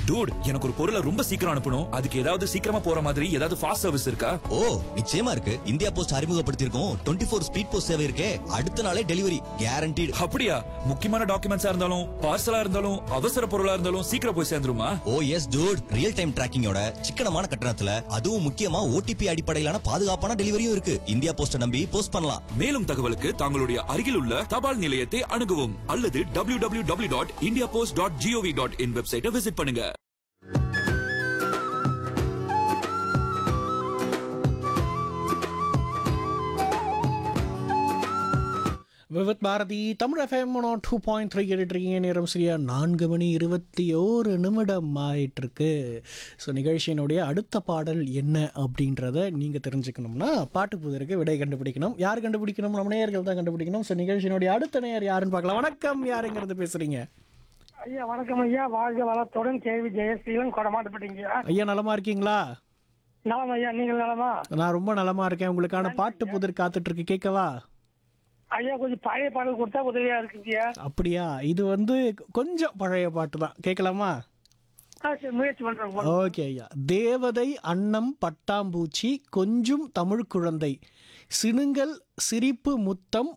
dude எனக்கு ஒரு பொருளை ரொம்ப சீக்கிரம் அனுப்பணும் அதுக்கு ஏதாவது சீக்கிரமா போற மாதிரி ஏதாவது ஃபாஸ்ட் சர்வீஸ் இருக்கா ஓ நிச்சயமா இருக்கு இந்தியா போஸ்ட் அறிமுகப்படுத்தியிருக்கோம் டுவெண்ட்டி ஃபோர் ஸ்பீட் போஸ்ட் சேவை இருக்கே அடுத்த நாளே டெலிவரி கேரண்டீடு அப்படியா முக்கியமான டாக்குமெண்ட்ஸா இருந்தாலும் பார்சலா இருந்தாலும் அவசர பொருளா இருந்தாலும் சீக்கிரம் போய் சேர்ந்துருமா oh yes dude real time டிராக்கிங்கோட சிக்கனமான கட்டணத்துல அதுவும் முக்கியமா ஓடிபி அடிப்படையிலான பாதுகாப்பான டெலிவரியும் இருக்கு இந்தியா போஸ்ட நம்பி போஸ்ட் பண்ணலாம் மேலும் தகவலுக்கு தங்களுடைய அருகில் உள்ள தபால் நிலையத்தை அணுகவும் அல்லது W W W dot India post dot G O V dot in வெப்சைட்டை விசிட் பண்ணுங்க Vividh Bharati Tamil FM two point three கேட்டுட்ருக்கீங்க நேரம் சரியா நான்கு மணி இருபத்தி ஓரு நிமிடம் ஆயிட்டிருக்கு ஸோ நிகழ்ச்சியினுடைய அடுத்த பாடல் என்ன அப்படின்றத நீங்கள் தெரிஞ்சுக்கணும்னா பாட்டு புதிருக்கு விடை கண்டுபிடிக்கணும் யார் கண்டுபிடிக்கணும் நம்ம நேயர்கள் தான் கண்டுபிடிக்கணும் ஸோ நிகழ்ச்சியினுடைய அடுத்த நேயர் யாருன்னு பார்க்கலாம் வணக்கம் யாருங்கிறது பேசுகிறீங்க ஐயா வணக்கம் ஐயா வாழ்க வளத்துடன் கேவி ஜெயஸ்ரீலன் கொடமாட்டப்பட்டீங்க ஐயா நலமா இருக்கீங்களா நலம் ஐயா நீங்கள் நலமா நான் ரொம்ப நலமா இருக்கேன் உங்களுக்கான பாட்டு புதிர் காத்துட்ருக்கு கேட்கவா ஐயா கொஞ்சம் பழைய பாடல் கொடுத்தா உதவியா இருக்குங்கய்யா அப்படியா இது வந்து கொஞ்சம் பழைய பாட்டு தான் கேட்கலாமா ஆ, சரி, முயற்சி பண்றேன் ஓகே ஐயா தேவதை அன்னம் பட்டாம்பூச்சி கொஞ்சும் தமிழ் குழந்தை சினுங்கல் சிரிப்பு முத்தம்